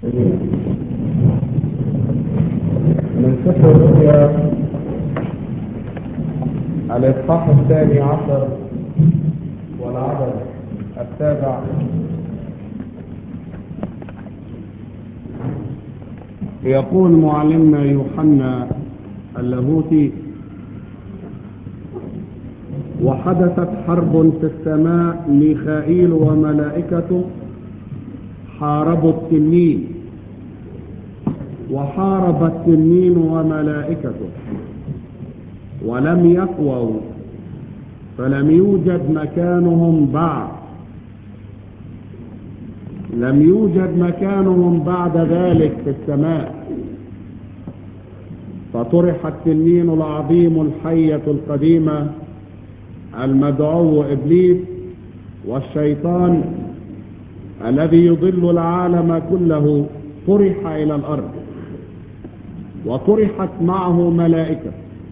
من سفر الرؤيا الإصحاح الثاني عشر والعدد السابع يقول معلمنا يوحنا اللاهوتي وحدثت حرب في السماء ميخائيل وملائكته حاربوا التنين وحارب التنين وملائكته ولم يقووا فلم يوجد مكانهم بعد لم يوجد مكانهم بعد ذلك في السماء فطرح التنين العظيم الحية القديمة المدعو إبليس والشيطان الذي يضل العالم كله طرح إلى الأرض وطرحت معه ملائكة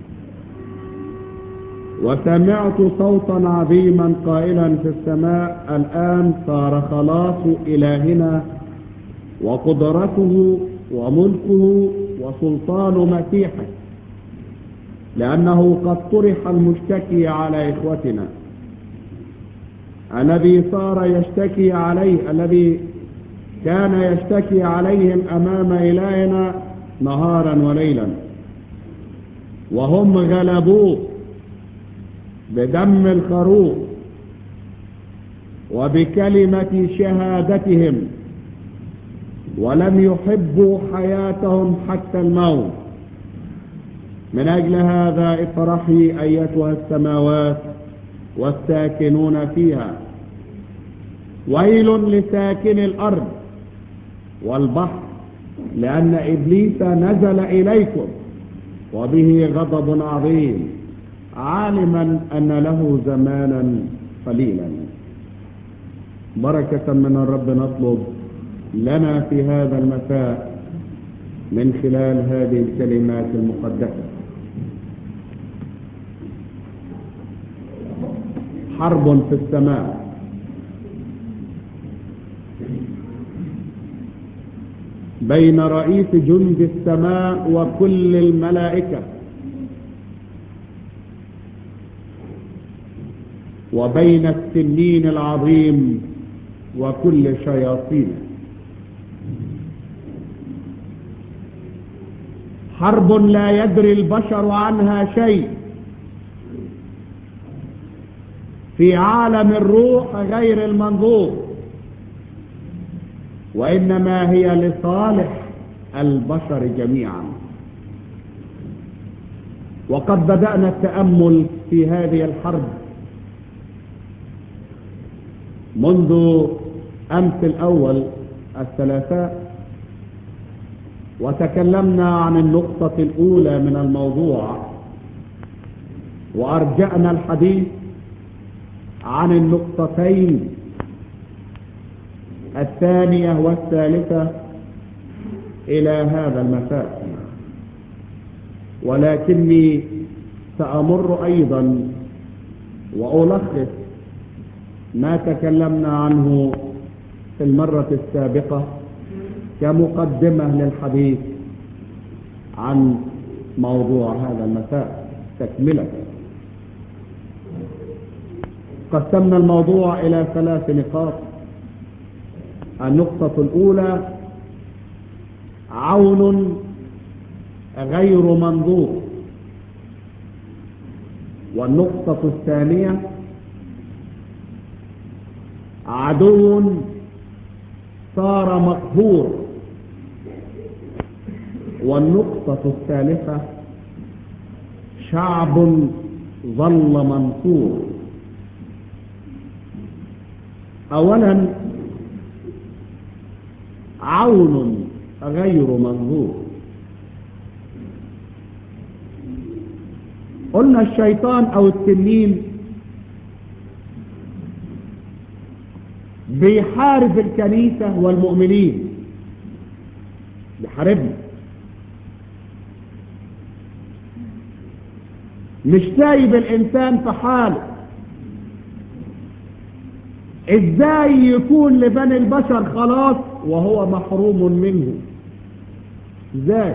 وسمعت صوتا عظيما قائلا في السماء الآن صار خلاص إلهنا وقدرته وملكه وسلطان مسيحه لأنه قد طرح المشتكي على إخوتنا الذي صار يشتكي عليه الذي كان يشتكي عليهم أمام إلهنا نهارا وليلا وهم غلبوه بدم الخروف وبكلمة شهادتهم ولم يحبوا حياتهم حتى الموت من أجل هذا افرحي أيتها السماوات والساكنون فيها ويل لساكن الأرض والبحر لأن إبليس نزل إليكم وبه غضب عظيم عالما أن له زمانا قليلا بركة من الرب نطلب لنا في هذا المساء من خلال هذه الكلمات المقدسة حرب في السماء بين رئيس جند السماء وكل الملائكة وبين السنين العظيم وكل شياطينه حرب لا يدري البشر عنها شيء في عالم الروح غير المنظور وإنما هي لصالح البشر جميعا وقد بدأنا التأمل في هذه الحرب منذ أمس الأول الثلاثاء وتكلمنا عن النقطة الأولى من الموضوع وأرجأنا الحديث عن النقطتين الثانية والثالثة إلى هذا المساء ولكني سأمر أيضا وألخص ما تكلمنا عنه في المرة السابقة كمقدمة للحديث عن موضوع هذا المساء تكملة قسمنا الموضوع إلى ثلاث نقاط النقطة الأولى عون غير منظور والنقطة الثانية عدو صار مقهور والنقطة الثالثة شعب ظل منصور أولا عون غير منظور قلنا الشيطان أو التنين بيحارب الكنيسة والمؤمنين بيحاربنا مش سايب الإنسان في حاله ازاي يكون لبني البشر خلاص وهو محروم منه ازاي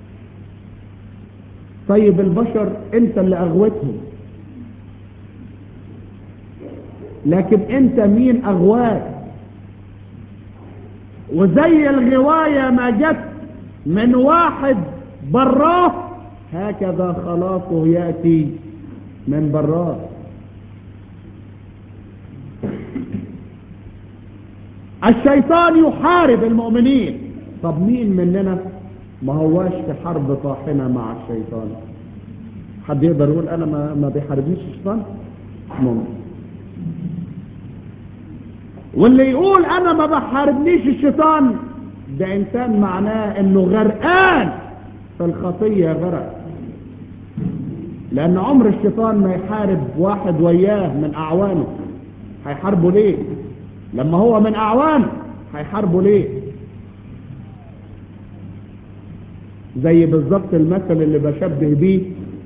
طيب البشر انت اللي اغوتهم لكن انت مين اغواك وزي الغواية ما جت من واحد براه هكذا خلاصه يأتي من براه الشيطان يحارب المؤمنين طب مين مننا ما هواش في حرب طاحنة مع الشيطان حد يقدر يقول انا ما, ما بيحاربنيش الشيطان ممكن واللي يقول انا ما بحاربنيش الشيطان ده انسان معناه انه غرقان في الخطية غرق لان عمر الشيطان ما يحارب واحد وياه من اعوانه هيحاربه ليه لما هو من اعوانه هيحاربه ليه زي بالظبط المثل اللي بشبه بيه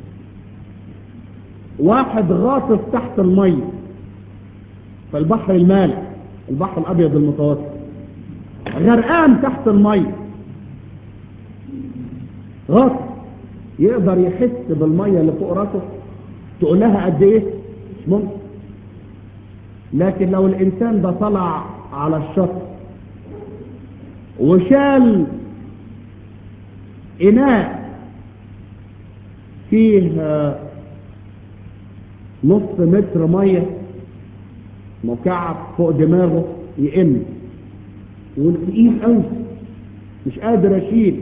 واحد غاطس تحت المية في البحر المالح البحر الابيض المتوسط غرقان تحت المية غاطس يقدر يحس بالمية اللي فوق راسه تقول لها قد ايه مش ممكن لكن لو الانسان ده طلع على الشط وشال اناء فيه نص متر ميه مكعب فوق دماغه يئن يقول تقيل قوي مش قادر اشيل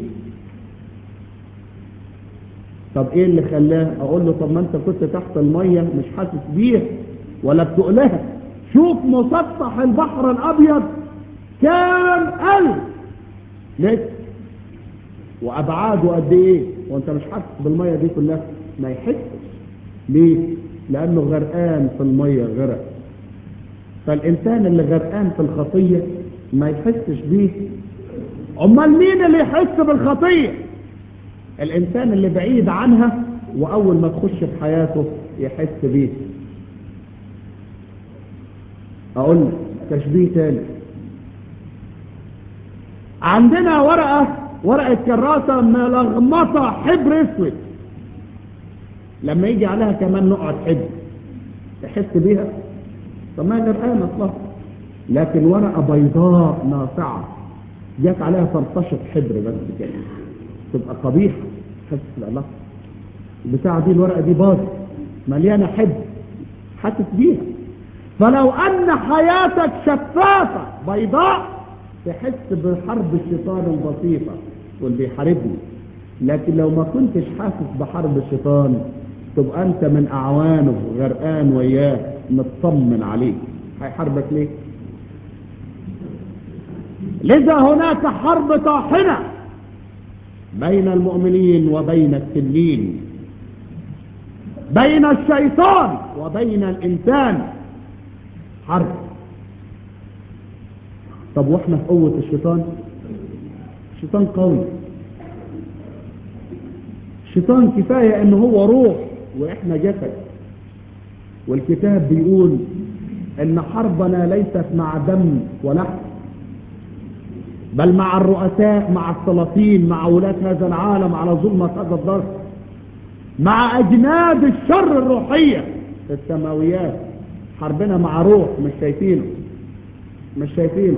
طب ايه اللي خلاه اقول له طب ما انت كنت تحت الميه مش حاسس بيها ولا بتقلها شوف مسطح البحر الابيض كام الف متر وابعاده قد ايه وانت مش حاسس بالميه دي كلها ما يحسش ليه لانه غرقان في الميه غرق فالانسان اللي غرقان في الخطيه ما يحسش بيه امال مين اللي يحس بالخطيه الانسان اللي بعيد عنها واول ما تخش في حياته يحس بيه اقول لك تشبيه تاني عندنا ورقه ورقه كراسه ملغمطه حبر اسود لما يجي عليها كمان نقعد حبر تحس بيها طب ما غرقانه اصلا لكن ورقه بيضاء ناصعه جات عليها فرطشه حبر بس كده تبقى قبيحه تحس لا البتاعه دي الورقه دي باظت مليانه حبر حاسس بيها فلو ان حياتك شفافه بيضاء تحس بحرب الشيطان البسيطه واللي بيحاربني لكن لو ما كنتش حاسس بحرب الشيطان تبقى انت من اعوانه غرقان وياه مطمن عليه هيحاربك ليه لذا هناك حرب طاحنة بين المؤمنين وبين التنين بين الشيطان وبين الإنسان حرب طب واحنا في قوة الشيطان الشيطان قوي الشيطان كفاية ان هو روح واحنا جسد والكتاب بيقول ان حربنا ليست مع دم ولحم بل مع الرؤساء مع السلاطين مع ولاة هذا العالم على ظلمة هذا الضرب مع اجناد الشر الروحية في السماويات حربنا مع روح مش شايفينه مش شايفينه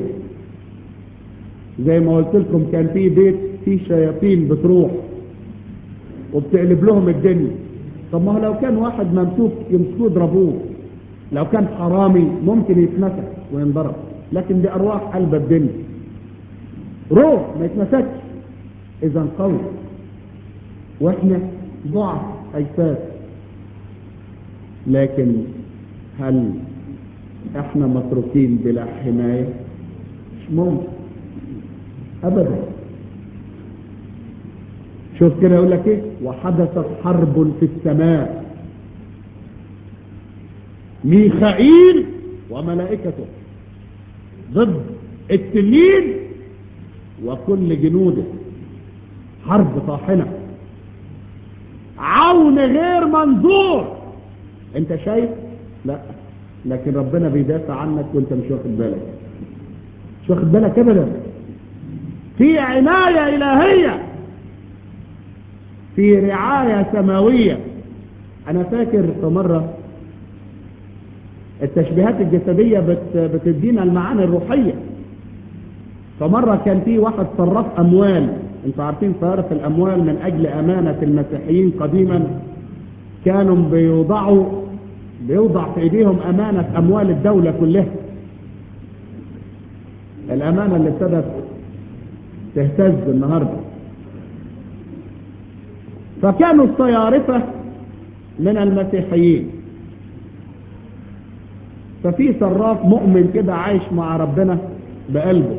زي ما قلت لكم كان في بيت فيه شياطين بتروح وبتقلب لهم الدنيا طب ما هو لو كان واحد ممسوك يمسكوه يضربوه لو كان حرامي ممكن يتمسك وينضرب لكن دي ارواح قلب الدنيا روح ما يتمسكش اذا قوي واحنا ضعف اجساد لكن هل احنا متروكين بلا حمايه مش ممكن ابدا شوف كده يقول لك ايه وحدثت حرب في السماء ميخائيل وملائكته ضد التنين وكل جنوده حرب طاحنة عون غير منظور انت شايف لا لكن ربنا بيدافع عنك وانت مش واخد بالك مش واخد بالك ابدا في عناية إلهية في رعاية سماوية أنا فاكر في مرة التشبيهات الجسدية بت بتدينا المعاني الروحية فمرة كان في واحد صرف أموال انتوا عارفين صرف الأموال من أجل أمانة المسيحيين قديما كانوا بيوضعوا بيوضع في إيديهم أمانة أموال الدولة كلها الأمانة اللي ابتدت تهتز النهاردة فكانوا الصيارفة من المسيحيين ففي صراف مؤمن كده عايش مع ربنا بقلبه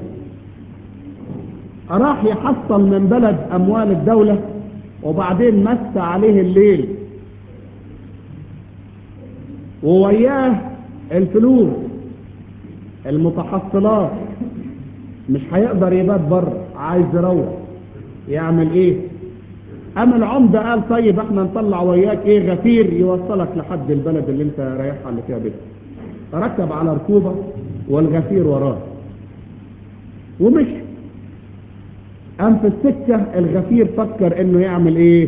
راح يحصل من بلد أموال الدولة وبعدين مس عليه الليل ووياه الفلوس المتحصلات مش هيقدر يبات بره عايز يروح يعمل ايه اما العمدة قال طيب احنا نطلع وياك ايه غفير يوصلك لحد البلد اللي انت رايحها اللي فيها بيت ركب على ركوبة والغفير وراه ومشي قام في السكة الغفير فكر انه يعمل ايه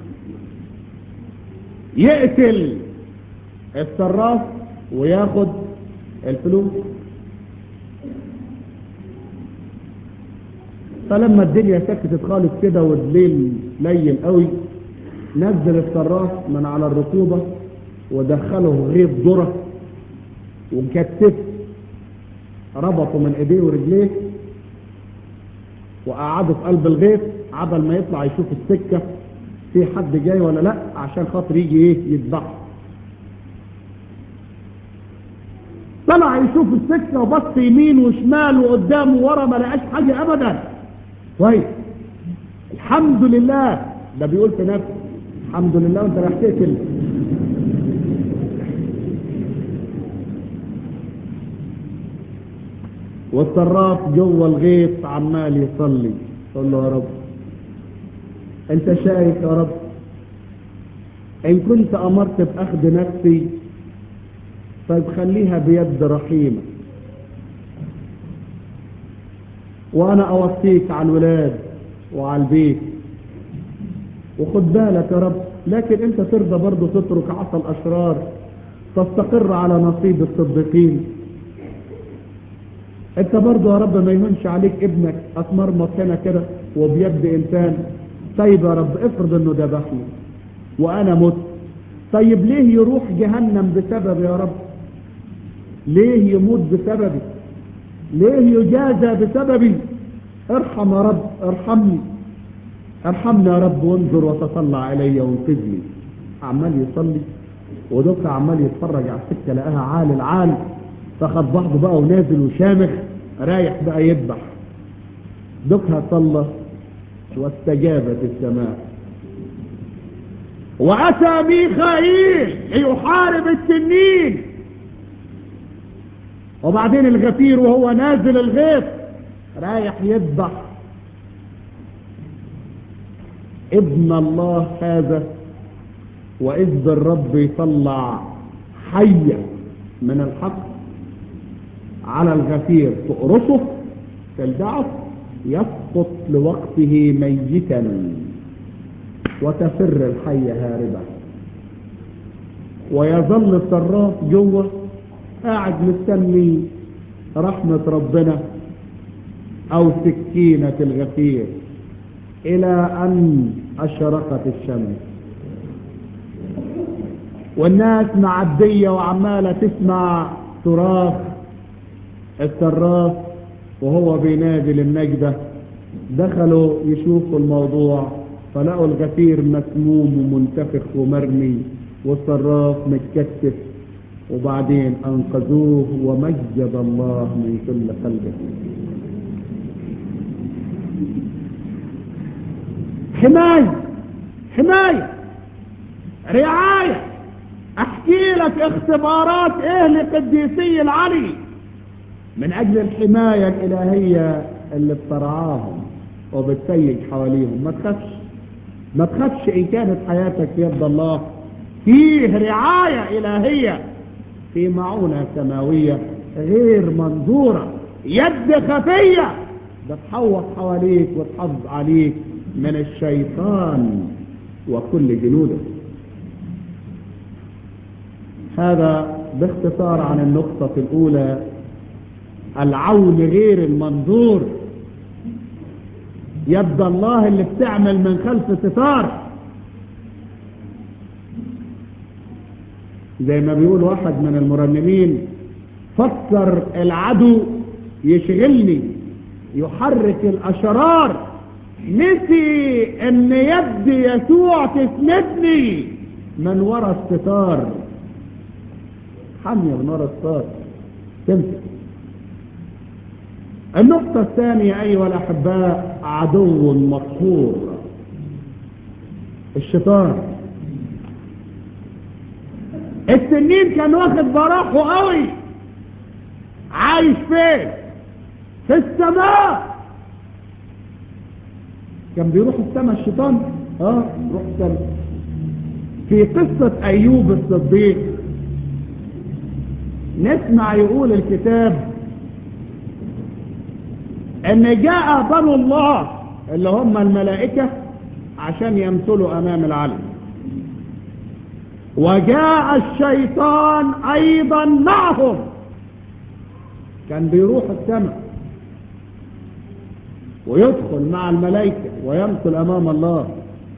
يقتل الصراف وياخد الفلوس فلما الدنيا سكتت خالص كده والليل ليل قوي نزل الصراف من على الركوبة ودخله غيط ذرة وكتف ربطه من ايديه ورجليه وقعده في قلب الغيط عبل ما يطلع يشوف السكة في حد جاي ولا لا عشان خاطر يجي ايه يذبحه طلع يشوف السكة وبص يمين وشمال وقدام وورا ما لقاش حاجة ابدا كويس الحمد لله ده بيقول في نفسه الحمد لله وانت رايح تقتل والصراف جوه الغيط عمال يصلي يقول له يا رب انت شايف يا رب ان كنت امرت باخذ نفسي طيب خليها بيد رحيمه وانا اوصيك على الولاد وعلى البيت وخد بالك يا رب لكن انت ترضى برضه تترك عصا الاشرار تستقر على نصيب الصديقين انت برضه يا رب ما يهونش عليك ابنك اتمرمط هنا كده وبيد انسان طيب يا رب افرض انه ذبحني وانا مت طيب ليه يروح جهنم بسبب يا رب ليه يموت بسببي ليه يجازى بسببي ارحم يا رب ارحمني ارحمني يا رب وانظر وتطلع علي وانقذني عمال يصلي ودك عمال يتفرج على السكه لقاها عال العال فخد بعضه بقى ونازل وشامخ رايح بقى يذبح دكها صلى واستجابت السماء واتى ميخائيل ليحارب التنين وبعدين الغفير وهو نازل الغيط رايح يذبح ابن الله هذا واذ بالرب يطلع حيه من الحق على الغفير تقرصه تلدعه يسقط لوقته ميتا وتفر الحية هاربة ويظل الصراف جوه قاعد مستني رحمة ربنا او سكينة الغفير الى ان اشرقت الشمس والناس معدية وعمالة تسمع صراخ الصراف وهو بينادي للنجدة دخلوا يشوفوا الموضوع فلقوا الغفير مسموم ومنتفخ ومرمي والصراف متكتف وبعدين انقذوه ومجد الله من كل قلبه حماية حماية رعاية احكي لك اختبارات ايه لقديسي العلي من اجل الحماية الالهية اللي بترعاهم وبتسيج حواليهم ما تخافش ما تخافش ان كانت حياتك في يد الله فيه رعاية الهية في معونة سماوية غير منظورة يد خفية بتحوط حواليك وتحافظ عليك من الشيطان وكل جنوده هذا باختصار عن النقطة الأولى العون غير المنظور يد الله اللي بتعمل من خلف ستار زي ما بيقول واحد من المرنمين فكر العدو يشغلني يحرك الأشرار نسي ان يد يسوع تسندني من وراء الستار حامية من وراء الستار تمسك النقطة الثانية أيها الأحباء عدو مقهور الشيطان التنين كان واخد براحه قوي عايش فين في السماء كان بيروح السماء الشيطان اه يروح السماء في قصة ايوب الصديق نسمع يقول الكتاب ان جاء بنو الله اللي هم الملائكة عشان يمثلوا امام العلم وجاء الشيطان ايضا معهم كان بيروح السماء ويدخل مع الملائكة ويمثل امام الله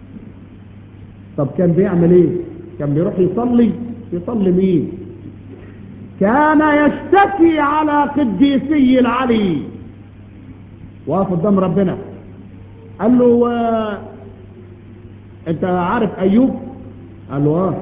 طب كان بيعمل ايه كان بيروح يصلي يصلي مين كان يشتكي على قديسي العلي واقف قدام ربنا قال له آه انت عارف ايوب قال له اه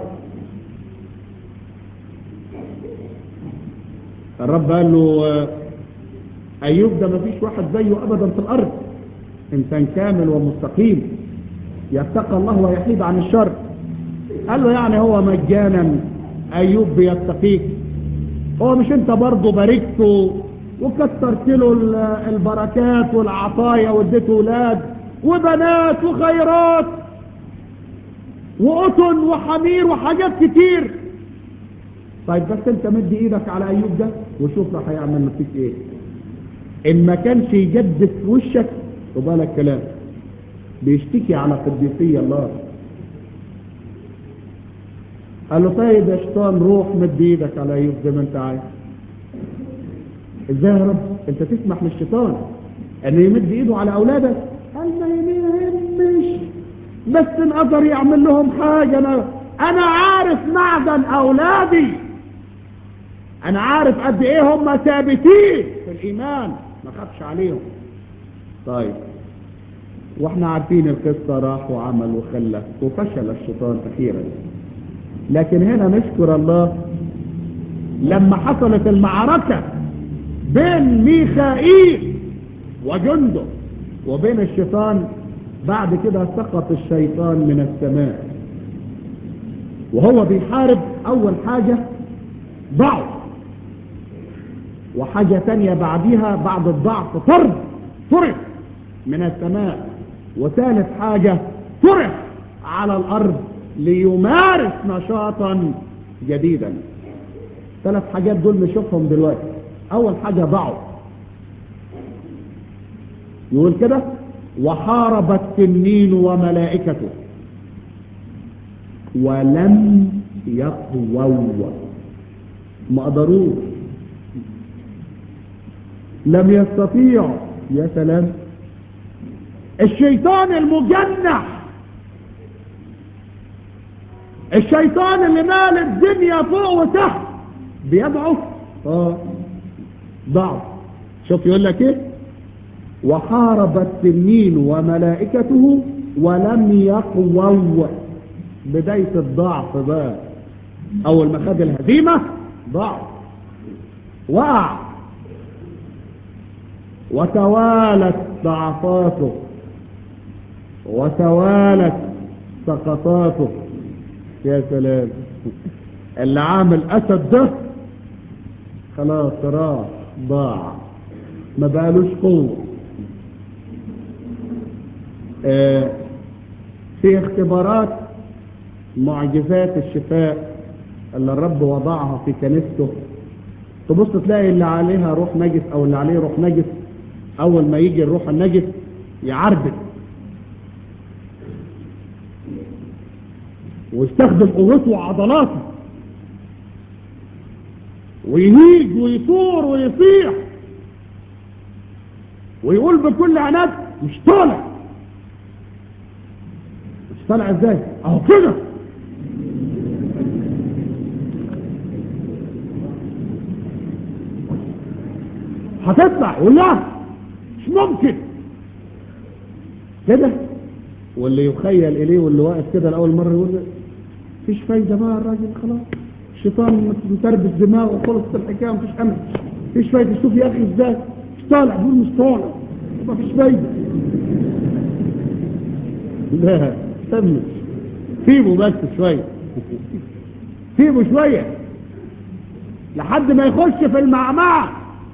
الرب قال له آه ايوب ده ما فيش واحد زيه ابدا في الارض انسان كامل ومستقيم يتقى الله ويحيد عن الشر قال له يعني هو مجانا ايوب بيتقيك هو مش انت برضه باركته وكثرت له البركات والعطايا واديته اولاد وبنات وخيرات وقطن وحمير وحاجات كتير طيب بس انت مد ايدك على ايوب ده وشوف راح هيعمل فيك ايه ان ما كانش يجدد في وشك وبالك كلام بيشتكي على قديسية الله قال له طيب يا شيطان روح مد ايدك على ايوب زي ما انت عايز ازاي يا رب انت تسمح للشيطان انه يمد ايده على اولادك قال ما يهمش بس ان قدر يعمل لهم حاجة انا انا عارف معدن اولادي انا عارف قد ايه هم ثابتين في الايمان ما خافش عليهم طيب واحنا عارفين القصة راح وعمل وخلى وفشل الشيطان اخيرا لكن هنا نشكر الله لما حصلت المعركة بين ميخائيل وجنده وبين الشيطان بعد كده سقط الشيطان من السماء وهو بيحارب اول حاجة ضعف وحاجة تانية بعدها بعد الضعف طرد طرد من السماء وثالث حاجة طرح على الارض ليمارس نشاطا جديدا ثلاث حاجات دول نشوفهم دلوقتي اول حاجة ضعف يقول كده وحارب التنين وملائكته ولم يقووا ما قدروش لم يستطيعوا يا سلام الشيطان المجنح الشيطان اللي مال الدنيا فوق وتحت بيضعف اه ضعف شوف يقول لك ايه وحارب التنين وملائكته ولم يقووا بداية الضعف بقى اول ما خد الهزيمة ضعف وقع وتوالت ضعفاته وتوالت سقطاته يا سلام اللي عامل اسد ده خلاص راح ضاع ما بقالوش قوة آه في اختبارات معجزات الشفاء اللي الرب وضعها في كنيسته تبص تلاقي اللي عليها روح نجس او اللي عليه روح نجس اول ما يجي الروح النجس يعربد ويستخدم قوته وعضلاته ويهيج ويثور ويصيح ويقول بكل عناد مش طالع مش طالع ازاي اهو كده هتطلع يقول لا مش ممكن كده واللي يخيل اليه واللي واقف كده لاول مره يقول مفيش فايده بقى الراجل خلاص الشيطان متربس دماغه وخلصت الحكايه مفيش امل مفيش فايده شوف يا اخي ازاي مش طالع بيقول مش طالع مفيش فايده لا استنى سيبه بس شويه سيبه شويه لحد ما يخش في المعمعه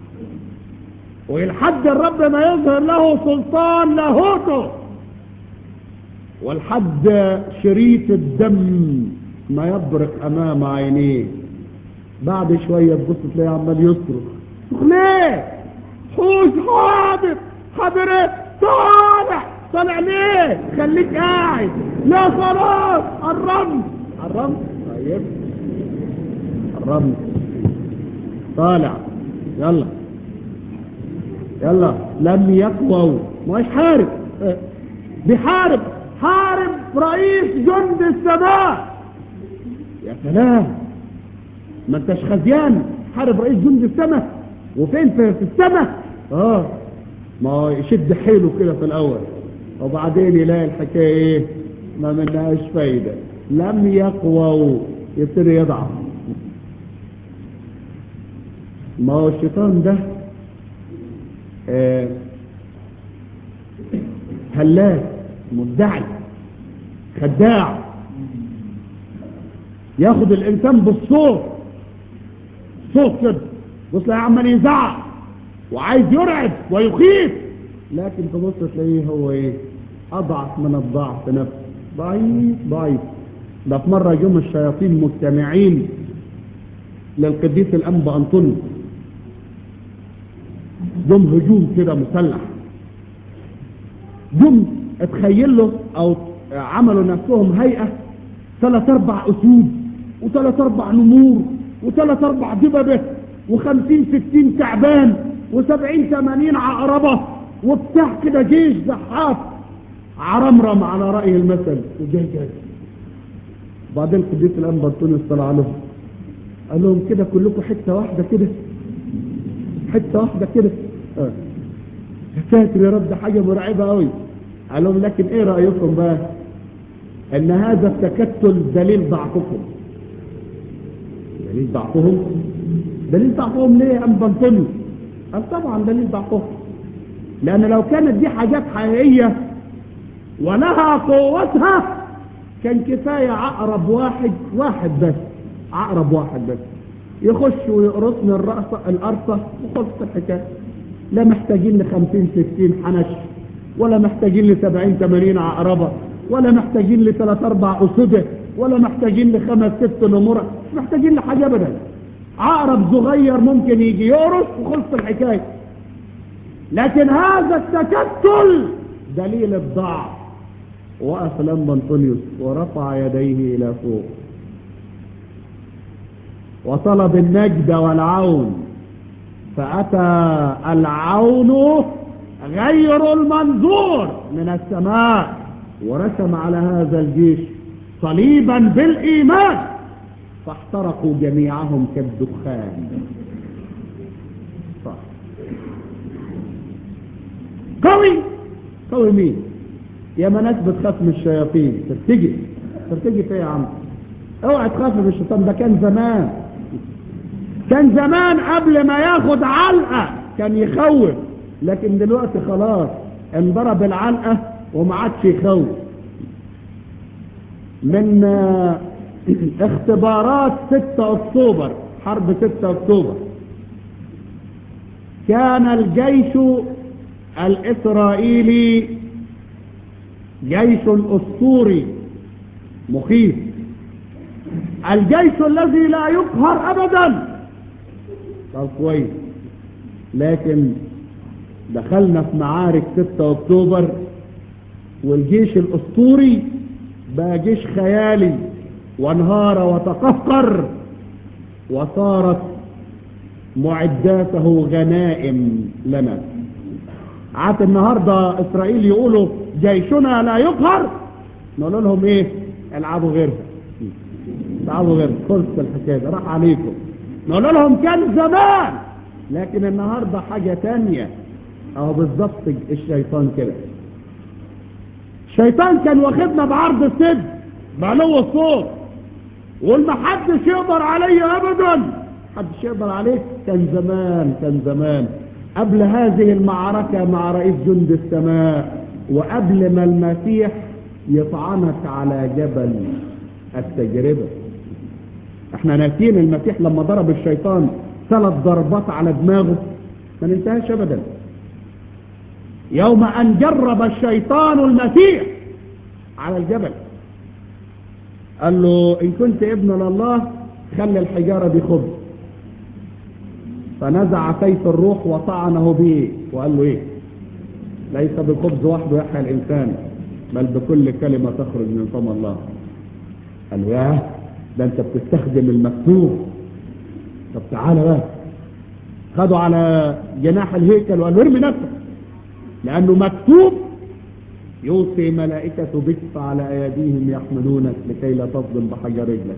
ولحد الرب ما يظهر له سلطان لاهوته ولحد شريط الدم ما يبرق امام عينيه بعد شوية تبص تلاقيه عمال يصرخ صرخ ليه حوش حاضر حاضر ايه طالع طالع ليه خليك قاعد لا خلاص قربت قربت طيب قربت طالع يلا يلا لم يقووا مش حارب بيحارب حارب رئيس جند السماء يا سلام ما انتش خزيان حارب رئيس جند السماء وفين في, في السماء اه ما هو يشد حيله كده في الاول وبعدين يلاقي الحكايه ايه ما منهاش فايده لم يقووا يبتدي يضعف ما هو الشيطان ده آه هلاك مدعي خداع ياخد الانسان بالصوت صوت كده بص لا عمال يزعق وعايز يرعب ويخيف لكن تبص تلاقيه هو ايه اضعف من الضعف نفسه ضعيف ضعيف ده في مره جم الشياطين مجتمعين للقديس الانبا انطونيوس جم هجوم كده مسلح جم اتخيل له او عملوا نفسهم هيئة ثلاث اربع اسود وثلاث اربع نمور وثلاث اربع دببة وخمسين ستين تعبان وسبعين ثمانين عقربة وبتاع كده جيش زحاف عرمرم على رأي المثل وجاي جاي بعدين قديس الانبا انطونيوس طلع لهم قال لهم كده كلكم حته واحده كده حته واحده كده اه ساتر يا رب ده حاجه مرعبه قوي قال لهم لكن ايه رايكم بقى ان هذا التكتل دليل ضعفكم دليل ضعفهم دليل ضعفهم ليه يا انبا انطونيوس قال طبعا دليل ضعفهم لان لو كانت دي حاجات حقيقيه ولها قوتها كان كفايه عقرب واحد واحد بس عقرب واحد بس يخش ويقرصني الرأسة الأرصة وخلصت الحكاية لا محتاجين لخمسين ستين حنش ولا محتاجين لسبعين تمانين عقربة ولا محتاجين لثلاث أربع أسودة ولا محتاجين لخمس ست نمرة مش محتاجين لحاجة أبدا عقرب صغير ممكن يجي يقرص وخلصت الحكاية لكن هذا التكتل دليل الضعف وقف لما انطونيوس ورفع يديه إلى فوق وطلب النجد والعون فأتى العون غير المنظور من السماء ورسم على هذا الجيش صليبا بالإيمان فاحترقوا جميعهم كالدخان صح. قوي قوي مين يا ما ناس بتخاف من الشياطين ترتجي ترتجي فيها يا عم اوعى تخاف من الشيطان ده كان زمان كان زمان قبل ما ياخد علقة كان يخوف لكن دلوقتي خلاص انضرب العلقة وما عادش يخوف من اختبارات 6 اكتوبر حرب 6 اكتوبر كان الجيش الاسرائيلي جيش اسطوري مخيف الجيش الذي لا يقهر ابدا طب كويس لكن دخلنا في معارك 6 اكتوبر والجيش الاسطوري بقى جيش خيالي وانهار وتقهقر وصارت معداته غنائم لنا عاد النهاردة اسرائيل يقولوا جيشنا لا يقهر نقول لهم ايه العبوا غيرها العبوا غيرها خلص الحكاية ده راح عليكم نقول لهم كان زمان لكن النهاردة حاجة تانية اهو بالظبط الشيطان كده الشيطان كان واخدنا بعرض السد بعلو الصوت وقول محدش يقدر علي ابدا محدش يقدر عليك كان زمان كان زمان قبل هذه المعركة مع رئيس جند السماء وقبل ما المسيح يطعنك على جبل التجربة احنا ناسين المسيح لما ضرب الشيطان ثلاث ضربات على دماغه ما ننتهاش ابدا يوم ان جرب الشيطان المسيح على الجبل قال له ان كنت ابن لله خلي الحجارة دي خبز فنزع سيف الروح وطعنه به وقال له ايه ليس بالخبز وحده يحيى الانسان بل بكل كلمة تخرج من فم الله قال له ياه ده انت بتستخدم المكتوب طب تعالى بقى خدوا على جناح الهيكل وقال له ارمي نفسك لانه مكتوب يوصي ملائكة بك على ايديهم يحملونك لكي لا تصدم بحجر رجلك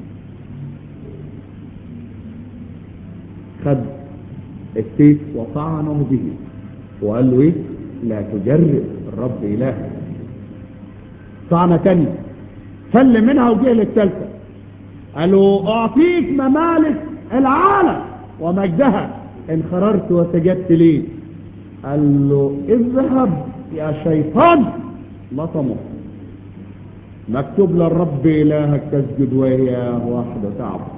خد السيف وطعنه به وقال له ايه لا تجرب الرب الهك طعنة تانية فل منها وجه للثالثة قال له اعطيك ممالك العالم ومجدها ان خررت وسجدت لي قال له اذهب يا شيطان لطمه مكتوب للرب الهك تسجد وإياه وحده تعبد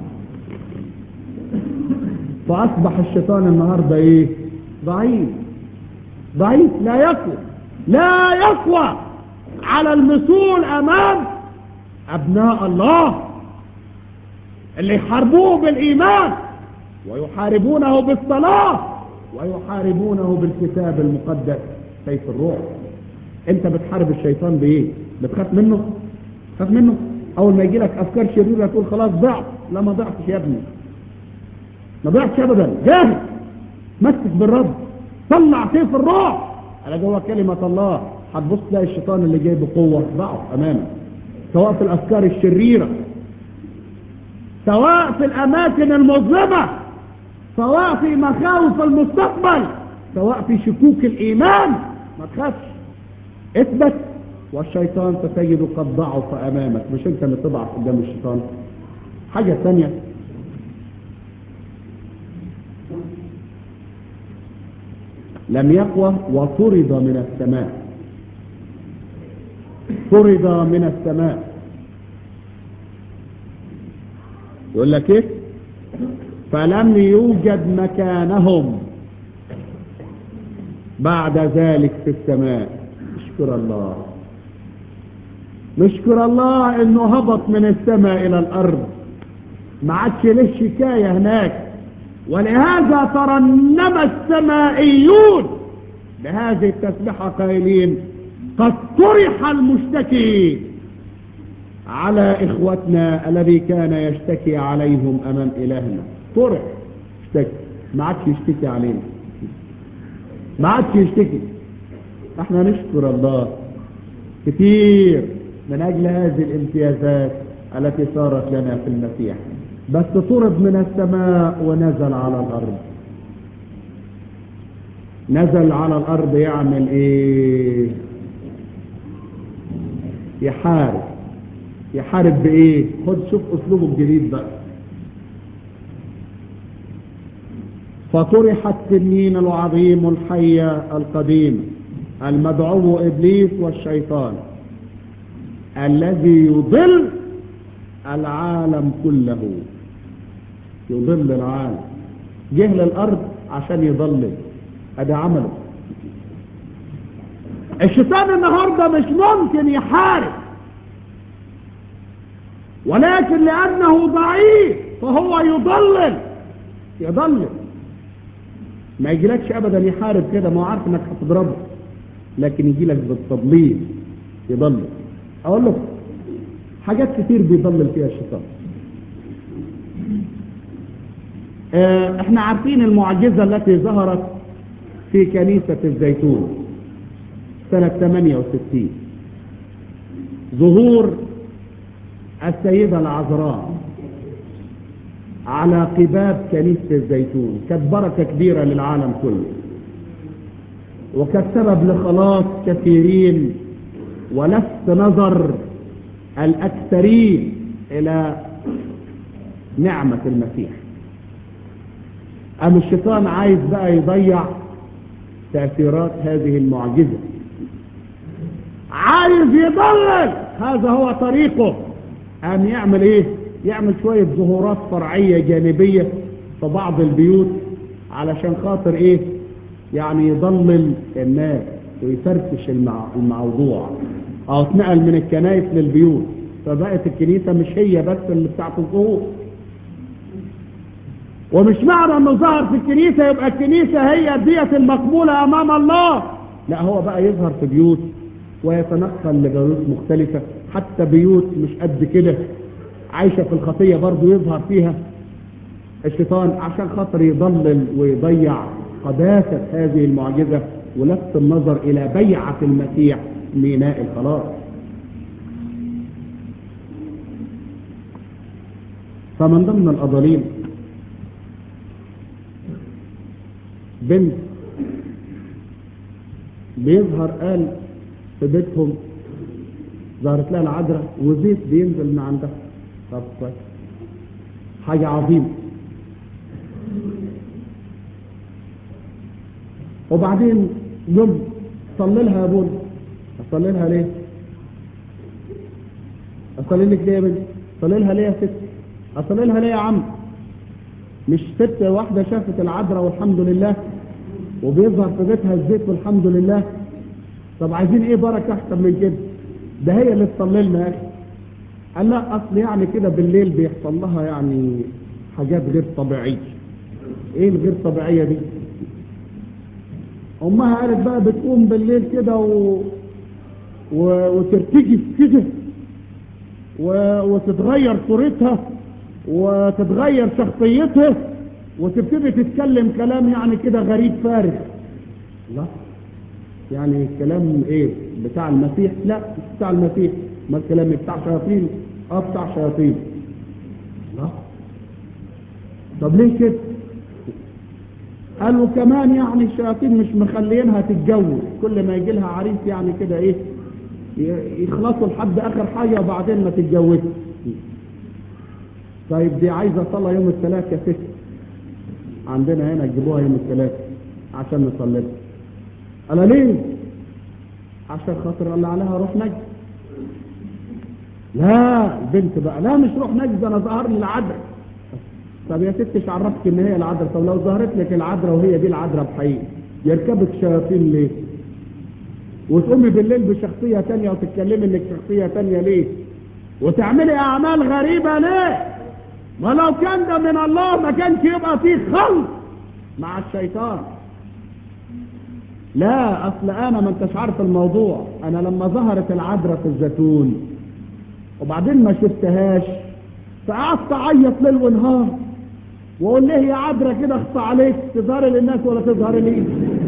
فأصبح الشيطان النهاردة إيه ضعيف ضعيف لا يقوى لا يقوى على المثول أمام أبناء الله اللي يحاربوه بالإيمان ويحاربونه بالصلاة ويحاربونه بالكتاب المقدس سيف الروح انت بتحارب الشيطان بايه بتخاف منه تخاف منه اول ما يجي لك افكار شريره تقول خلاص ضعت لا ما ضعتش يا ابني ما ضعتش ابدا جاهز مسك بالرب طلع سيف الروح على جوه كلمه الله هتبص تلاقي الشيطان اللي جاي بقوه ضعف امامك سواء في الافكار الشريره سواء في الاماكن المظلمه سواء في مخاوف المستقبل سواء في شكوك الايمان ما تخافش اثبت والشيطان ستجد قد ضعف امامك مش انت اللي تضعف قدام الشيطان حاجه ثانيه لم يقوى وطرد من السماء طرد من السماء يقول لك ايه فلم يوجد مكانهم بعد ذلك في السماء اشكر الله نشكر الله انه هبط من السماء الى الارض ما عادش له شكايه هناك ولهذا ترنم السمائيون بهذه التسبحه قائلين قد طرح المشتكي على اخوتنا الذي كان يشتكي عليهم امام الهنا طرح اشتكي ما عادش يشتكي علينا ما عادش يشتكي احنا نشكر الله كتير من اجل هذه الامتيازات التي صارت لنا في المسيح بس طرد من السماء ونزل على الارض نزل على الارض يعمل ايه يحارب يحارب بايه خد شوف اسلوبه الجديد بقى فطرح التنين العظيم الحي القديم المدعو ابليس والشيطان الذي يضل العالم كله يضل العالم جه للارض عشان يضلل ادي عمله الشيطان النهارده مش ممكن يحارب ولكن لأنه ضعيف فهو يضلل يضلل ما يجيلكش أبدا يحارب كده ما هو عارف انك هتضربه لكن يجيلك بالتضليل يضلل أقول لك حاجات كتير بيضلل فيها الشيطان اه احنا عارفين المعجزة التي ظهرت في كنيسة الزيتون سنة 68 ظهور السيدة العذراء على قباب كنيسة الزيتون كانت بركة كبيرة للعالم كله وكانت سبب لخلاص كثيرين ولفت نظر الأكثرين إلى نعمة المسيح أم الشيطان عايز بقى يضيع تأثيرات هذه المعجزة عايز يضلل هذا هو طريقه أن يعمل إيه يعمل شوية ظهورات فرعية جانبية في بعض البيوت علشان خاطر إيه يعني يضلل الناس ويفرفش الموضوع أو اتنقل من الكنائس للبيوت فبقت الكنيسة مش هي بس اللي بتاعت الظهور ومش معنى انه ظهر في الكنيسة يبقى الكنيسة هي دية المقبولة امام الله لا هو بقى يظهر في بيوت ويتنقل لبيوت مختلفة حتى بيوت مش قد كده عايشة في الخطية برضو يظهر فيها الشيطان عشان خاطر يضلل ويضيع قداسة هذه المعجزة ولفت النظر إلى بيعة المسيح ميناء الخلاص فمن ضمن الأضاليل بنت بيظهر قال في بيتهم ظهرت لها العذراء وزيت بينزل من عندها طب كويس حاجة عظيمة وبعدين يوم صلي لها يا ابونا اصلي لها ليه اصلي لك ليه يا بنت اصلي لها ليه يا ست اصلي لها ليه يا عم مش ست واحدة شافت العذراء والحمد لله وبيظهر في بيتها الزيت والحمد لله طب عايزين ايه بركة احسن من كده ده هي اللي تصلي لنا يا اخي قال لا اصل يعني كده بالليل بيحصل لها يعني حاجات غير طبيعية ايه الغير طبيعية دي امها قالت بقى بتقوم بالليل كده و... و... وترتجف كده و... وتتغير صورتها وتتغير شخصيتها وتبتدي تتكلم كلام يعني كده غريب فارغ لا يعني كلام ايه بتاع المسيح لا مش بتاع المسيح ما الكلام بتاع شياطين اه بتاع شياطين لا طب ليه كده قالوا كمان يعني الشياطين مش مخلينها تتجوز كل ما يجي لها عريس يعني كده ايه يخلصوا لحد اخر حاجة وبعدين ما تتجوزش طيب دي عايزة صلاة يوم الثلاث يا ست عندنا هنا تجيبوها يوم الثلاث عشان نصلي قال ليه عشان خاطر قال عليها روح نجد لا البنت بقى لا مش روح نجد انا ظهر لي العذراء طب يا ست ايش عرفك ان هي العذراء طب لو ظهرت لك العذراء وهي دي العذراء بحقيقي يركبك شياطين ليه وتقومي بالليل بشخصية تانية وتتكلمي انك شخصية تانية ليه وتعملي اعمال غريبة ليه ما لو كان ده من الله ما كانش يبقى فيه خلط مع الشيطان لا اصل انا ما انتش عارف الموضوع انا لما ظهرت العذراء في الزيتون وبعدين ما شفتهاش فقعدت اعيط ليل ونهار واقول ليه يا عذراء كده اخصى عليك تظهري للناس ولا تظهري لي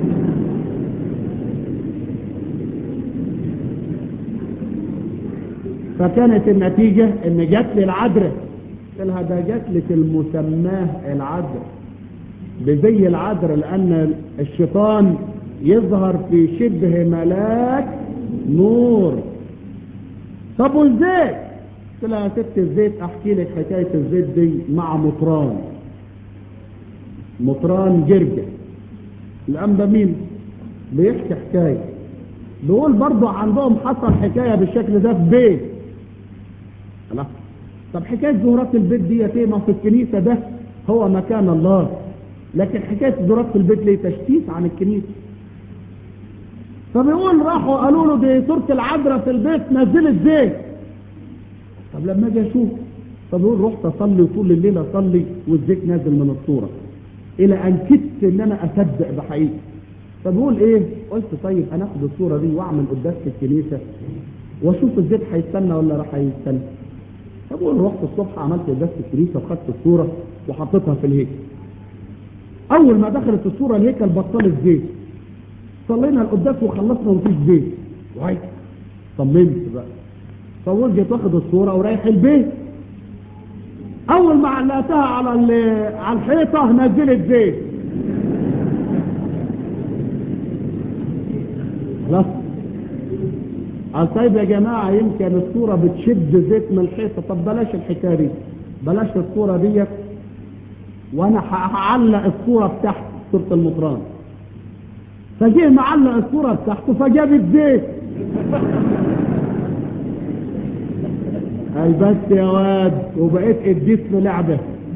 فكانت النتيجة ان جات لي العذراء قلت لها ده جات لك المسماه العذراء بزي العذراء لان الشيطان يظهر في شبه ملاك نور طب والزيت قلت لها يا ست الزيت احكي لك حكايه الزيت دي مع مطران مطران جرجة الانبا مين بيحكي حكايه بيقول برضو عندهم حصل حكايه بالشكل ده في بيت الله طب حكايه زهورات البيت دي ايه ما في الكنيسه ده هو مكان الله لكن حكايه زهورات في البيت ليه تشتيت عن الكنيسه فبيقول راحوا قالوا له دي صورة العذراء في البيت نزلت زيت طب لما اجي اشوف فبقول رحت اصلي طول الليل اصلي والزيت نازل من الصوره الى ان كدت ان انا اصدق بحقيقه فبقول ايه قلت طيب انا اخد الصوره دي واعمل قداس في الكنيسه واشوف الزيت هيستنى ولا راح هيستنى فبقول رحت الصبح عملت قداس في الكنيسه وخدت الصوره وحطيتها في الهيكل اول ما دخلت الصوره الهيكل بطلت زيت صلينا القداس وخلصنا ومفيش زيت وهي طمنت بقى فاول جيت واخد الصوره ورايح البيت اول ما علقتها على ال- على الحيطه نزلت زيت خلاص قال طيب يا جماعه يمكن الصوره بتشد زيت من الحيطه طب بلاش الحكايه دي بلاش الصوره ديت وانا ه- هعلق الصوره بتاعت صوره المطران فجه معلق الصوره بتاعته فجابت زيت قال بس يا واد وبقيت قديس في لعبه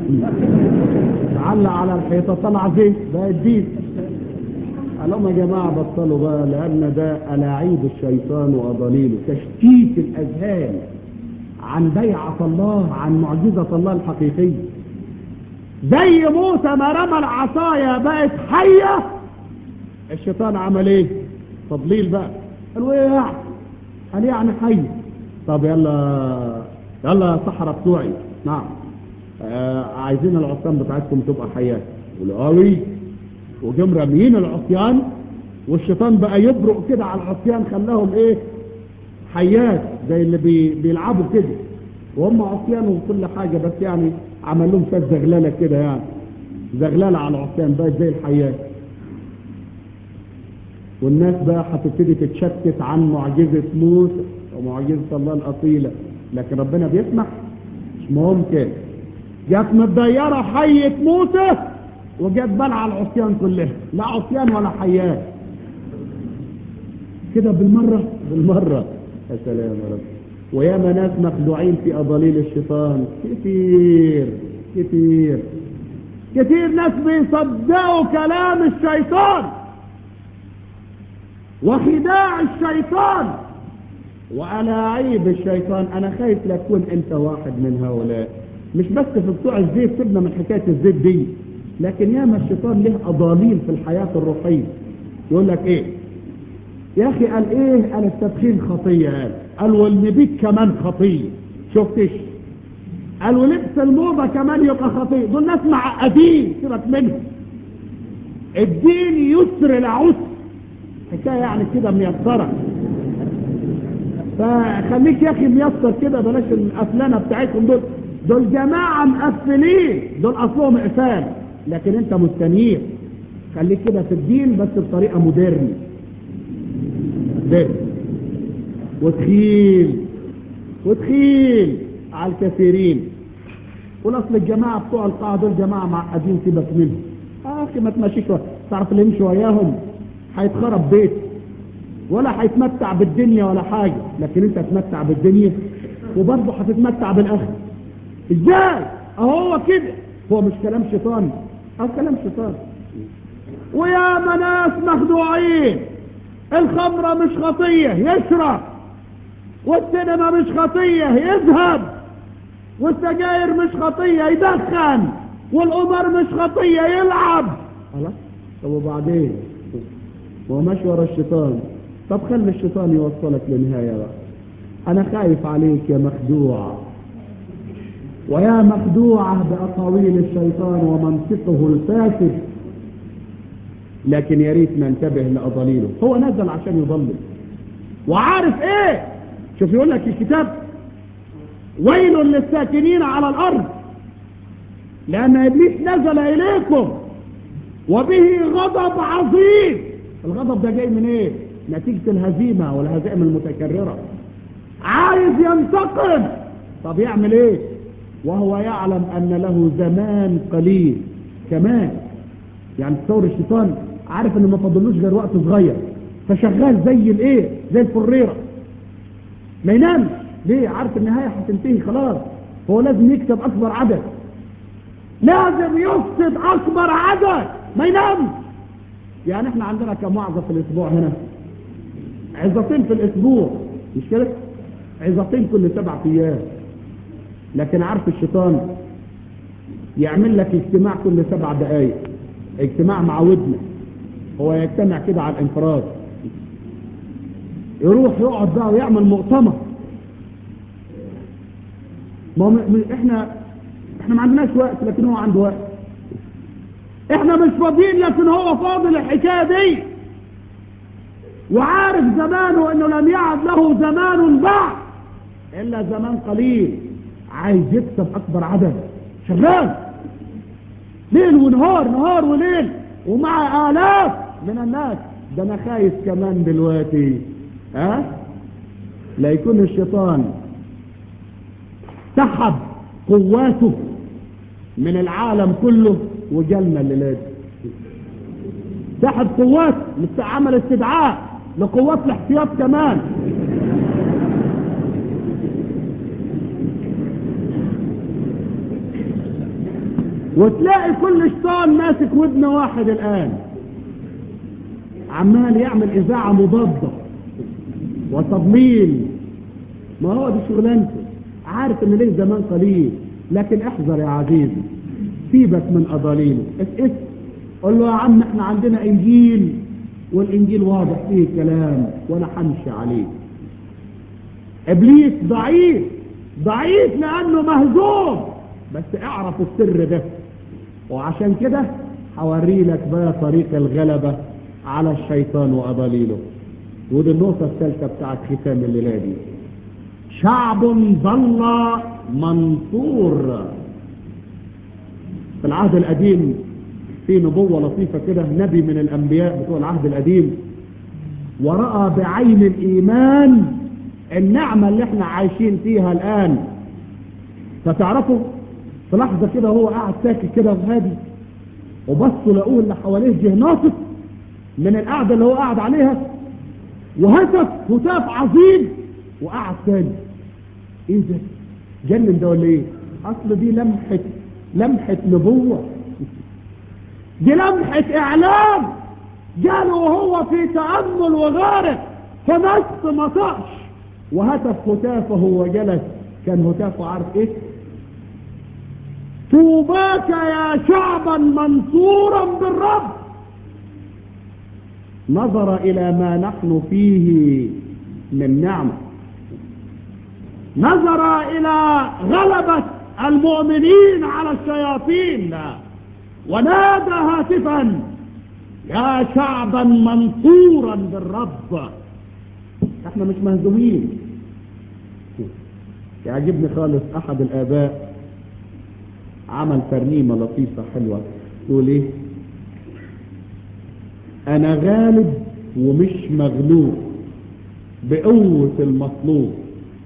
تعلق على الحيطه طلع زيت بقى قديس قال لهم يا جماعه بطلوا بقى لان ده الاعيب الشيطان واضاليله تشتيت الاذهان عن بيعه الله عن معجزه الله الحقيقيه زي موسى ما رمى العصايه بقت حيه الشيطان عمل ايه تضليل بقى قالوا ايه يعني قال يعني حي طب يلا يلا يا صحراء بتوعي نعم آه عايزين العصيان بتاعتكم تبقى حيات قالوا قوي وجم راميين العصيان والشيطان بقى يبرق كده على العصيان خلاهم ايه حيات زي اللي بي بيلعبوا كده وهم عصيان وكل حاجه بس يعني عمل لهم شويه زغلله كده يعني زغلله على العصيان بقت زي الحيات والناس بقى هتبتدي تتشتت عن معجزة موسى ومعجزة الله الأصيلة لكن ربنا بيسمح مش ممكن جت متضيرة حية موسى وجت بلع العصيان كلها لا عصيان ولا حيات كده بالمرة بالمرة يا سلام يا رب وياما ناس مخدوعين في أضاليل الشيطان كتير كتير كتير ناس بيصدقوا كلام الشيطان وخداع الشيطان وألاعيب الشيطان أنا خايف لا تكون أنت واحد من هؤلاء مش بس في بتوع الزيت سيبنا من حكاية الزيت دي لكن ياما الشيطان له أضاليل في الحياة الروحية يقول لك إيه يا أخي قال إيه قال التدخين خطية قال قال والنبيت كمان خطية شفتش قال ولبس الموضة كمان يبقى خطية دول ناس معقدين سيبك منهم الدين يسر العسر حكاية يعني كده ميسرة فخليك يا اخي ميسر كده بلاش القفلانة بتاعتهم دول دول جماعة مقفلين دول اصلهم اقفال لكن انت مستنير خليك كده في الدين بس بطريقة مودرن مودرن وتخيل وتخيل على الكثيرين والاصل الجماعة بتوع القاعة دول جماعة معقدين سيبك منهم آه اخي ما تمشيش تعرف اللي يمشي وياهم هيتخرب بيت ولا هيتمتع بالدنيا ولا حاجة لكن انت هتمتع بالدنيا وبرضه هتتمتع بالاخر ازاي اهو كده هو مش كلام شيطان اه كلام شيطان ويا ناس مخدوعين الخمرة مش خطية يشرب والسينما مش خطية يذهب والسجاير مش خطية يدخن والقمر مش خطية يلعب خلاص طب وبعدين ما هو ماشي ورا الشيطان طب خلي الشيطان يوصلك للنهاية بقى أنا خايف عليك يا مخدوع ويا مخدوعة بأقاويل الشيطان ومنطقه الفاسد لكن يا ريت ننتبه لأضاليله هو نزل عشان يضلل وعارف ايه شوف يقول لك الكتاب ويل للساكنين على الأرض لأن إبليس نزل إليكم وبه غضب عظيم الغضب ده جاي من ايه نتيجة الهزيمة والهزائم المتكررة عايز ينتقم طب يعمل ايه وهو يعلم ان له زمان قليل كمان يعني تصور الشيطان عارف ان ما فضلوش غير وقت صغير فشغال زي الايه زي الفريرة ما ينامش ليه عارف النهاية هتنتهي خلاص هو لازم يكسب اكبر عدد لازم يفسد اكبر عدد ما ينامش يعني احنا عندنا كم وعظة في الاسبوع هنا عظتين في الاسبوع مش كده عظتين كل سبع ايام لكن عارف الشيطان يعمل لك اجتماع كل سبع دقايق اجتماع مع ودنك هو يجتمع كده على الانفراد يروح يقعد بقى ويعمل مؤتمر ما هو م- م- احنا احنا ما عندناش وقت لكن هو عنده وقت احنا مش فاضيين لكن هو فاضي الحكايه دي وعارف زمانه انه لم يعد له زمان بعد الا زمان قليل عايز يكسب اكبر عدد شغال ليل ونهار نهار وليل ومع الاف من الناس ده انا خايف كمان دلوقتي ها أه؟ لا يكون الشيطان سحب قواته من العالم كله وجالنا الليله دي سحب قوات عمل استدعاء لقوات الاحتياط كمان وتلاقي كل شيطان ماسك ودن واحد الآن عمال يعمل إذاعة مضادة وتضليل ما هو دي شغلانته عارف ان ليه زمان قليل لكن احذر يا عزيزي سيبك من اضاليله اسئس قول له يا عم احنا عندنا انجيل والانجيل واضح فيه كلام وانا همشي عليه ابليس ضعيف ضعيف لانه مهزوم بس اعرف السر ده وعشان كده هوري لك بقى طريق الغلبة على الشيطان وأضاليله ودي النقطة الثالثة بتاعت ختام الليلة دي شعب ظل منصور في العهد القديم في نبوة لطيفة كده نبي من الأنبياء بتوع العهد القديم ورأى بعين الإيمان النعمة اللي احنا عايشين فيها الآن فتعرفوا في لحظة كده هو قاعد ساكت كده وهادي وبصوا لقوه اللي حواليه جه ناطط من القعدة اللي هو قاعد عليها وهتف هتاف عظيم وقعد تاني ايه ده جنن ده ولا ايه اصل دي لمحة لمحة نبوة دي لمحة اعلام جاله وهو في تأمل وغارق فنص ما طقش وهتف هتافه وجلس كان هتافه عارف ايه طوباك يا شعبا منصورا بالرب نظر الى ما نحن فيه من نعمة نظر الى غلبة المؤمنين على الشياطين ونادى هاتفا يا شعبا منصورا بالرب احنا مش مهزومين يعجبني خالص احد الاباء عمل ترنيمة لطيفة حلوة تقول ايه انا غالب ومش مغلوب بقوة المطلوب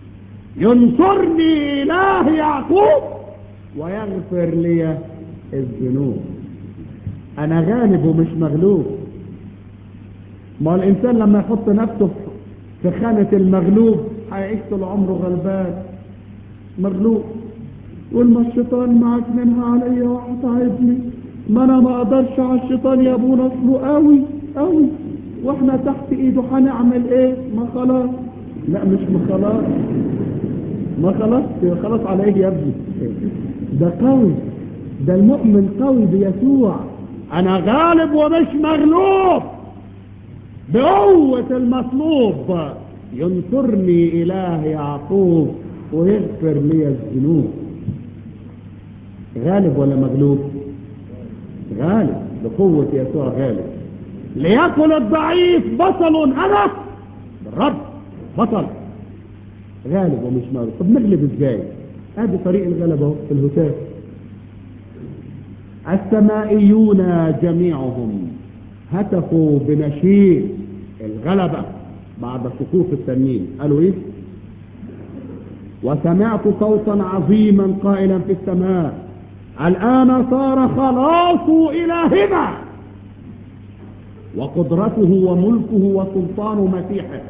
ينصرني اله يعقوب ويغفر لي الذنوب انا غالب ومش مغلوب ما الانسان لما يحط نفسه في خانة المغلوب هيعيش طول عمره غلبان مغلوب يقول ما الشيطان معك منها عليا وهتعبني ما انا ما اقدرش على الشيطان يا ابونا اصله قوي قوي واحنا تحت ايده هنعمل ايه ما خلاص لا مش ما خلاص ما خلاص خلاص على ايه يا ابني ده قوي ده المؤمن قوي بيسوع انا غالب ومش مغلوب بقوة المطلوب ينصرني اله يعقوب ويغفر لي الذنوب غالب ولا مغلوب غالب بقوة يسوع غالب ليكن الضعيف بطل انا بالرب بطل غالب ومش مغلوب طب نغلب ازاي ادي طريق الغلبة اهو في الهتاف السمائيون جميعهم هتفوا بنشيد الغلبة بعد سقوط التنين قالوا ايه وسمعت صوتا عظيما قائلا في السماء الآن صار خلاص إلهنا وقدرته وملكه وسلطان مسيحه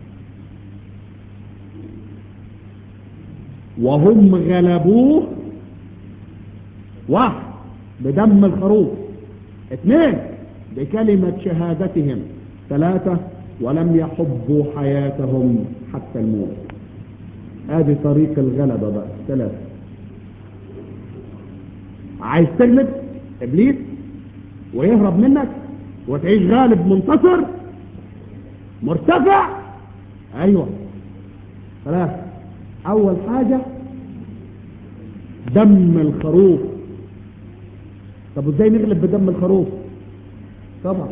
وهم غلبوه واحد بدم الخروف اثنين بكلمة شهادتهم ثلاثة ولم يحبوا حياتهم حتى الموت ادي طريق الغلبة بقى ثلاثة عايز تغلب ابليس ويهرب منك وتعيش غالب منتصر مرتفع ايوه ثلاث اول حاجة دم الخروف طب ازاي نغلب بدم الخروف طبعا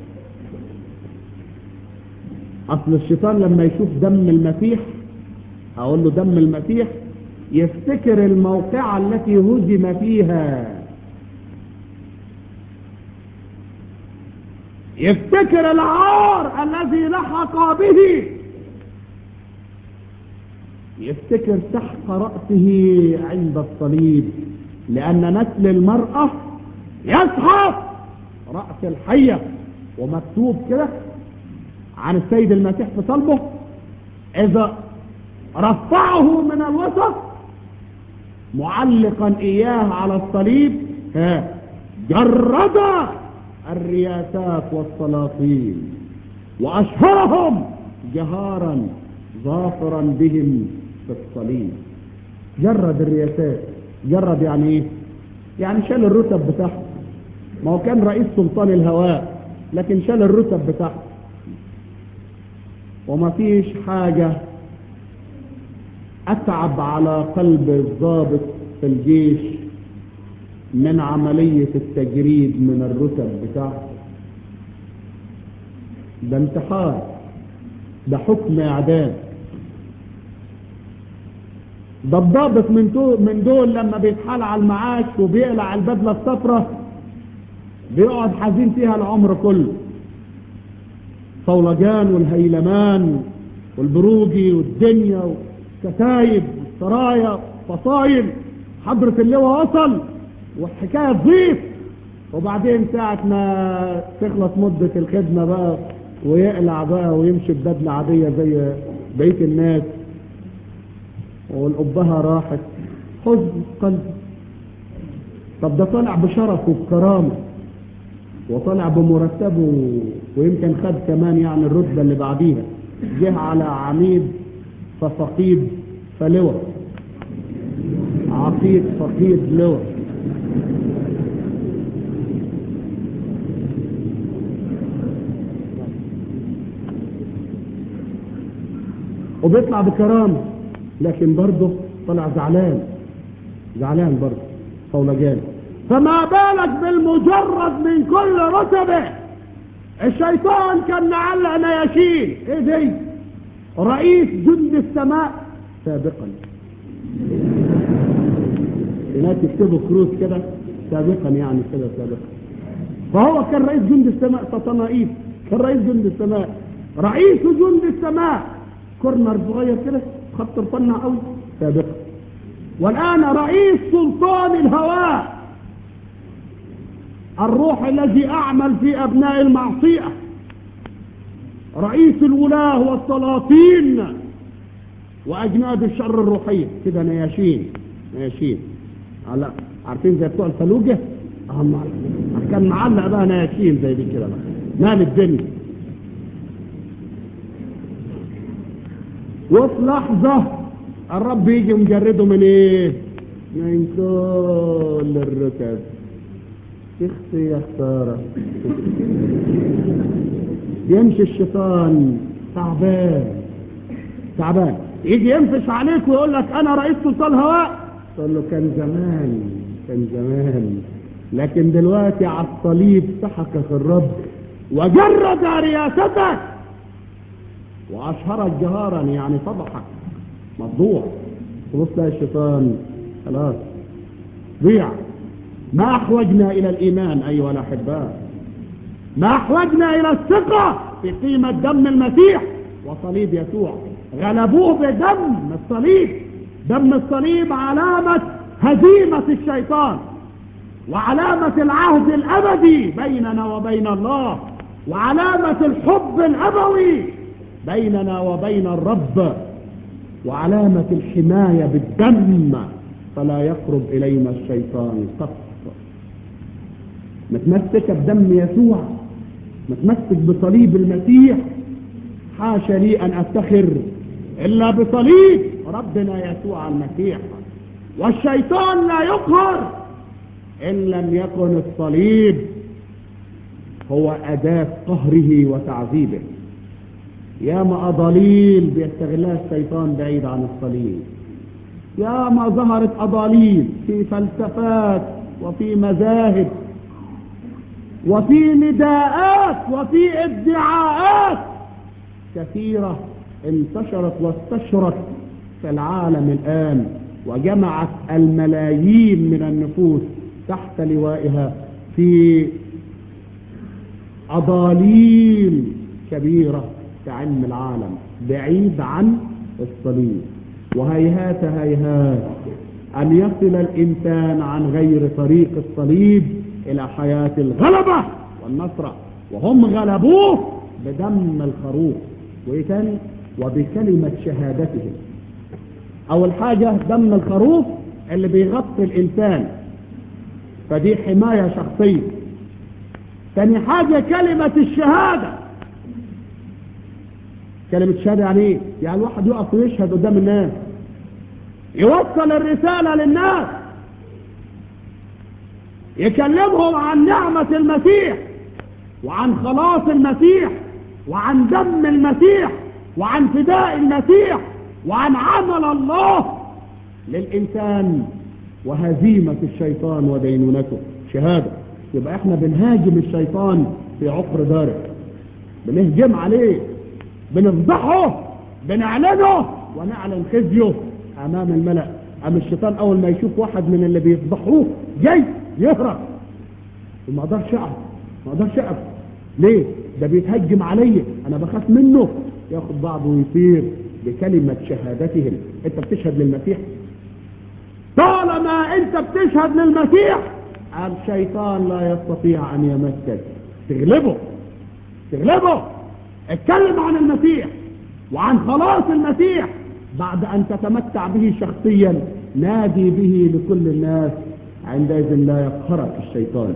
اصل الشيطان لما يشوف دم المسيح اقول له دم المسيح يفتكر الموقعة التي هزم فيها يفتكر العار الذي لحق به يفتكر سحق رأسه عند الصليب لأن نسل المرأة يسحق رأس الحية ومكتوب كده عن السيد المسيح في صلبه إذا رفعه من الوسط معلقا إياه على الصليب ها جرد الرياسات والسلاطين وأشهرهم جهارا ظافرا بهم في الصليب جرد الرياسات جرد يعني ايه يعني شال الرتب بتاعته ما هو كان رئيس سلطان الهواء لكن شال الرتب بتاعته وما فيش حاجة أتعب على قلب الضابط في الجيش من عملية التجريد من الرتب بتاعته ده انتحار ده حكم اعدام ده الضابط من دول, من دول لما بيتحال على المعاش وبيقلع البدلة الصفرة بيقعد حزين فيها العمر كله صولجان والهيلمان والبروجي والدنيا والكتايب والسرايا فصايل حضرة اللواء وصل والحكاية تضيف وبعدين ساعة ما تخلص مدة الخدمة بقى ويقلع بقى ويمشي ببدلة عادية زي بقية الناس والأبهة راحت حزن قلب طب ده طالع بشرف وبكرامة وطالع بمرتبه ويمكن خد كمان يعني الرتبة اللي بعديها جه على عميد ففقيد فلوى عقيد فقيد لوى وبيطلع بكرامة لكن برضه طلع زعلان زعلان برضه صولجان فما بالك بالمجرد من كل رتبه الشيطان كان معلق نياشين ايه دي رئيس جند السماء سابقا هناك يكتبوا كروز كده سابقا يعني كده سابقا فهو كان رئيس جند السماء تطنائيس كان رئيس جند السماء رئيس جند السماء كورنر صغير كده خط رفنع قوي سابقا والآن رئيس سلطان الهواء الروح الذي أعمل في أبناء المعصية رئيس الولاة والسلاطين وأجناد الشر الروحية كده نياشين نياشين على عارفين زي بتوع الفلوجة أهم كان معلق بقى نياشين زي دي كده بقى مال الدنيا وفي لحظة الرب يجي مجرده من ايه من كل الركب اختي يا خسارة يمشي الشيطان تعبان تعبان يجي ينفش عليك ويقول لك انا رئيس سلطان هواء تقول له كان زمان كان زمان لكن دلوقتي على الصليب سحقك الرب وجرد رياستك واشهرك جهارا يعني فضحك مفضوح تبص الشيطان خلاص ضيع ما احوجنا الى الايمان ايها الاحباء ما احوجنا الى الثقة في قيمة دم المسيح وصليب يسوع غلبوه بدم الصليب دم الصليب علامة هزيمة الشيطان وعلامة العهد الابدي بيننا وبين الله وعلامة الحب الابوي بيننا وبين الرب وعلامة الحماية بالدم فلا يقرب إلينا الشيطان قط متمسكة بدم يسوع متمسك بصليب المسيح حاشا لي أن أفتخر إلا بصليب ربنا يسوع المسيح والشيطان لا يقهر إن لم يكن الصليب هو أداة قهره وتعذيبه يا ما أضاليل بيستغلها الشيطان بعيد عن الصليب يا ما ظهرت أضاليل في فلسفات وفي مذاهب وفي نداءات وفي ادعاءات كثيرة انتشرت واستشرت في العالم الآن وجمعت الملايين من النفوس تحت لوائها في أضاليل كبيرة في علم العالم بعيد عن الصليب وهيهات هيهات أن يصل الإنسان عن غير طريق الصليب إلى حياة الغلبة والنصرة وهم غلبوه بدم الخروف وإيه تاني وبكلمة شهادتهم أول حاجة دم الخروف اللي بيغطي الإنسان فدي حماية شخصية ثاني حاجة كلمة الشهادة كلمة الشهادة يعني ايه؟ يعني الواحد يقف ويشهد قدام الناس يوصل الرسالة للناس يكلمهم عن نعمة المسيح وعن خلاص المسيح وعن دم المسيح وعن فداء المسيح وعن عمل الله للإنسان وهزيمة الشيطان ودينونته شهادة يبقى احنا بنهاجم الشيطان في عقر داره بنهجم عليه بنفضحه بنعلنه ونعلن خزيه امام الملأ ام الشيطان اول ما يشوف واحد من اللي بيفضحوه جاي يهرب وما اقدرش اقف ما اقدرش اقف ليه ده بيتهجم عليا انا بخاف منه ياخد بعضه ويطير بكلمة شهادتهم انت بتشهد للمسيح طالما انت بتشهد للمسيح الشيطان لا يستطيع ان يمسك تغلبه تغلبه اتكلم عن المسيح وعن خلاص المسيح بعد ان تتمتع به شخصيا نادي به لكل الناس عندئذ لا يقهرك الشيطان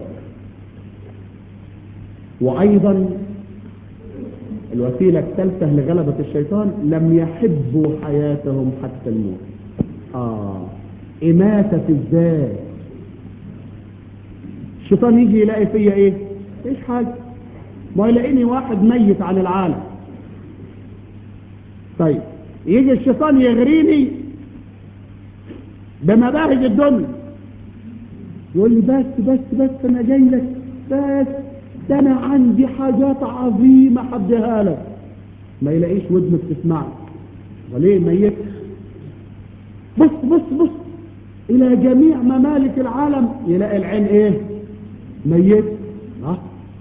وايضا الوسيلة الثالثة لغلبة الشيطان لم يحبوا حياتهم حتى الموت آه إماتة الذات الشيطان يجي يلاقي فيا ايه ايش حاجة ما يلاقيني واحد ميت عن العالم طيب يجي الشيطان يغريني بمباهج الدنيا يقول لي بس بس بس انا جاي لك بس ده انا عندي حاجات عظيمة حدها لك ما يلاقيش ودنه بتسمعه وليه ميت بص بص بص الى جميع ممالك العالم يلاقي العين ايه ميت ها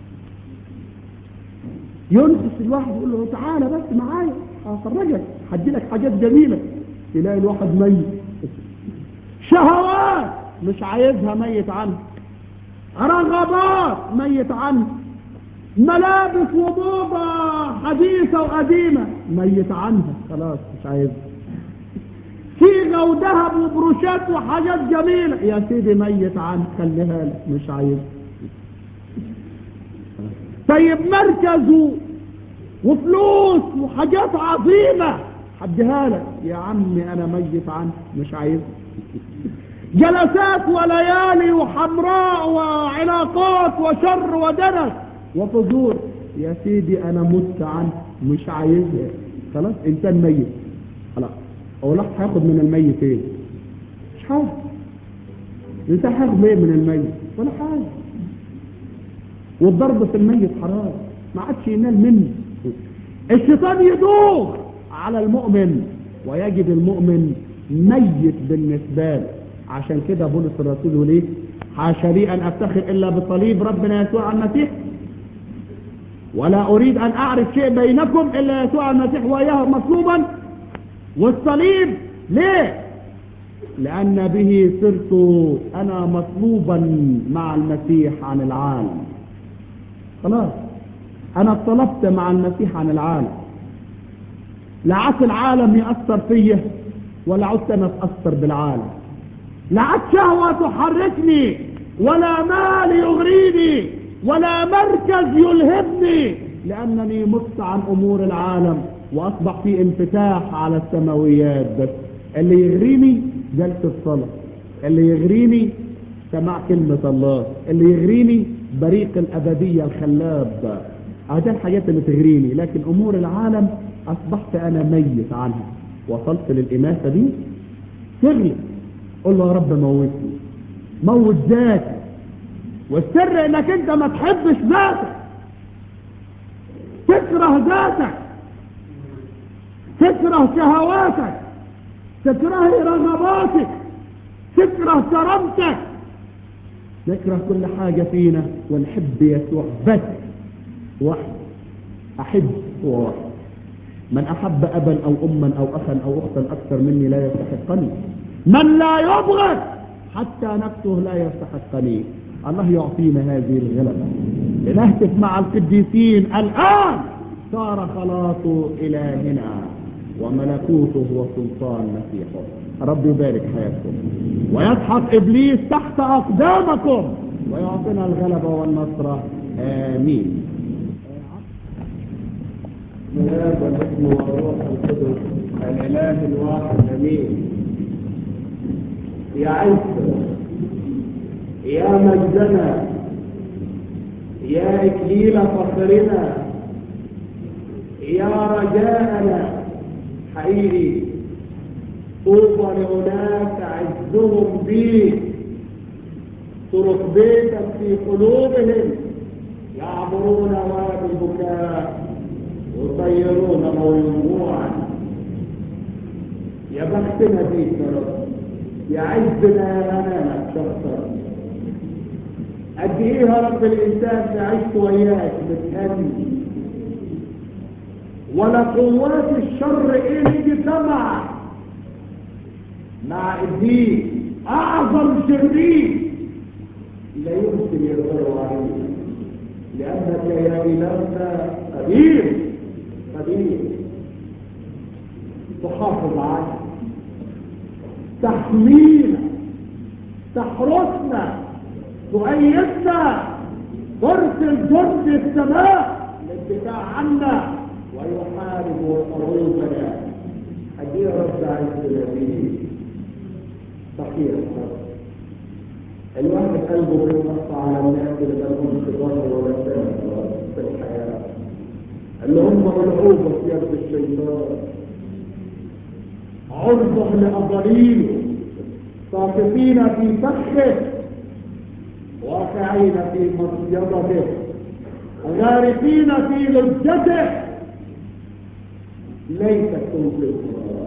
ينقص الواحد يقول له تعالى بس معايا افرجك هدي لك حاجات جميلة يلاقي الواحد ميت شهوات مش عايزها ميت عنها رغبات ميت عنه ملابس وموضة حديثة وقديمة ميت عنها خلاص مش عايز صيغة وذهب وبروشات وحاجات جميلة يا سيدي ميت عنها خليها لك مش عايز طيب مركز وفلوس وحاجات عظيمة حدها لك يا عمي انا ميت عنها مش عايز جلسات وليالي وحمراء وعلاقات وشر ودنس وفجور يا سيدي انا مت عنه مش عايزها خلاص انسان ميت خلاص هو لا هياخد من الميت ايه مش حاجه الانسان هياخد ايه من الميت ولا حاجه والضرب في الميت حرام ما عادش ينال منه الشيطان يدور على المؤمن ويجد المؤمن ميت بالنسبه له عشان كده بولس الرسول يقول ايه حاشا لي ان افتخر الا بصليب ربنا يسوع المسيح ولا اريد ان اعرف شيء بينكم الا يسوع المسيح واياه مصلوبا والصليب ليه لان به صرت انا مصلوبا مع المسيح عن العالم خلاص انا اطلبت مع المسيح عن العالم لا عاد العالم يأثر فيا ولا عدت انا اتأثر بالعالم لا عاد شهوة تحركني ولا مال يغريني ولا مركز يلهبني لأنني مت عن أمور العالم وأصبح في انفتاح على السماويات بس اللي يغريني جلسة صلاة اللي يغريني سماع كلمة الله اللي يغريني بريق الأبدية الخلاب اه ده الحاجات اللي تغريني لكن أمور العالم أصبحت أنا ميت عنها وصلت للإماتة دي تغلب قول له يا رب موتني موت ذاتي والسر انك انت ما تحبش ذاتك تكره ذاتك تكره شهواتك تكره رغباتك تكره كرامتك نكره كل حاجة فينا ونحب يسوع بس واحد أحب هو واحد من أحب أبا أو أما أو أخا أو أختا أكثر مني لا يستحقني من لا يبغض حتى نفسه لا يستحقني الله يعطينا هذه الغلبة لنهتف مع القديسين الآن صار خلاص إلهنا وملكوته وسلطان مسيحه رب يبارك حياتكم ويضحك إبليس تحت أقدامكم ويعطينا الغلبة والنصرة آمين الآب والابن والروح القدس الإله الواحد أمين يا عزة يا مجدنا يا إكليل فخرنا يا رجاءنا حقيقي طوبى لأناس عزهم بيك طرق بيتك في قلوبهم يعبرون وادي البكاء ويطيرون موضوعا يا بختنا بيك يا رب يا عزنا يا غنامك شخصا قد ايه يا رب الانسان تعيش وياك متهني ولا قوات الشر ايه تجتمع مع ابليس اعظم شرير لا يمكن يقدروا عليه لانك يا الهنا قدير قدير تحافظ علينا تحمينا تحرسنا تؤيدنا ترسل جند السماء للدفاع عنا ويحارب حروبنا أدي رب عز به صحيح الواحد قلبه بينقص على الناس اللي لهم ظهر ولا في الحياه اللي هم العوبة في يد الشيطان عرضة لأضليله ساقطين في فخه واقعين في مصيدته غارقين في لجته ليست تنقذ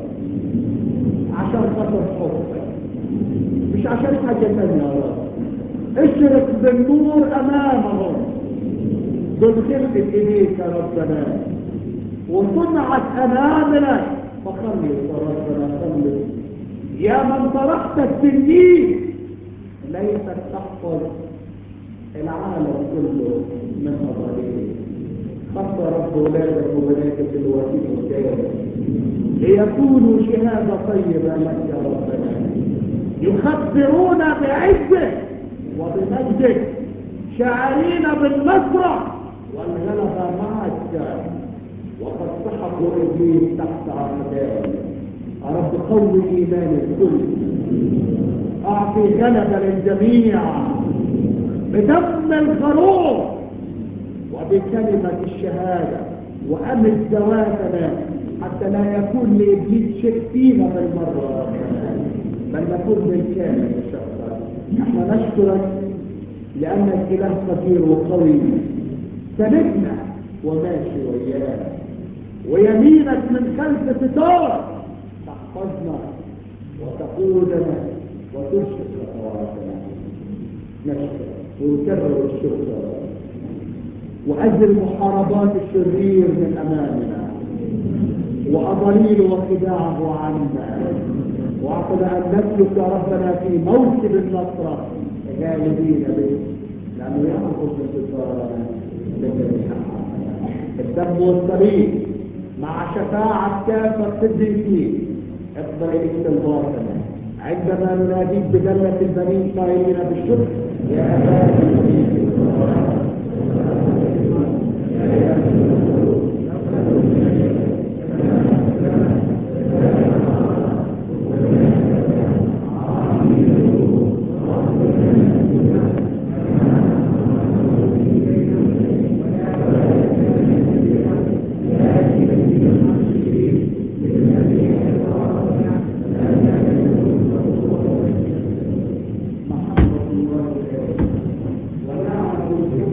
عشان خاطر حبك مش عشان حاجة تانية يا رب اشرق بالنور امامهم دول خلقة ايديك يا ربنا وصنعت امامنا فخلص يا ربنا خلص يا من طرحت التنين ليتك تحفظ العالم كله من أضاليه خص رب ولادك وبناتك الوسيط قدامك ليكونوا شهادة طيبة لك يا ربنا يخبرون بعزك وبمجدك شاعرين بالنصرة والغلبة معك وقد سحقوا ابليس تحت اقدامي يا رب قوي ايمان الكل اعطي غلبة للجميع بدم الخروف وبكلمة الشهادة وأمن ذواتنا حتى لا يكون لإبليس شيء فينا بالمرة بل نكون بالكامل إن شاء الله احنا نشكرك لأنك إله قدير وقوي سندنا وماشي ويانا ويمينك من خلف ستار تحفظنا وتقودنا وتشرق خطواتنا نشكر ونكرر الشكر وأزل محاربات الشرير من أمامنا وأضليل وخداعه عنا واعطنا أن نسلك يا ربنا في موكب النصرة غالبين به لأنه يأخذ انتصارنا لجميع الدم والصليب مع شفاعة كافة القديسين اقبل إليك الباطنة عندما نناديك بجنة البنين قائلين بالشكر يا أبانا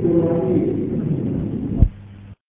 إبراهيم